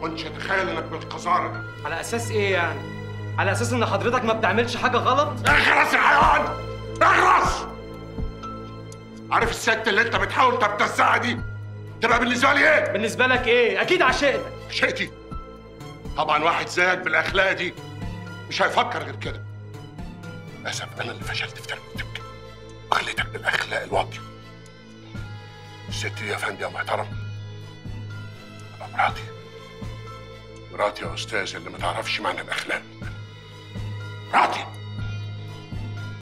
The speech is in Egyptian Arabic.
كنتش اتخيل انك بالقذاره دي على اساس ايه يعني على اساس ان حضرتك ما بتعملش حاجه غلط اخرس يا حيوان اخرس عارف الست اللي انت بتحاول تبتزها دي تبقى بالنسبه لي ايه؟ بالنسبه لك ايه اكيد عشقتك شئتي طبعا واحد زيك بالاخلاق دي مش هيفكر غير كده للاسف انا اللي فشلت في تربيتك وخليتك بالاخلاق الواطيه الست دي يا فندم يا محترم تبقى مراتي مراتي يا استاذ اللي ما تعرفش معنى الاخلاق مراتي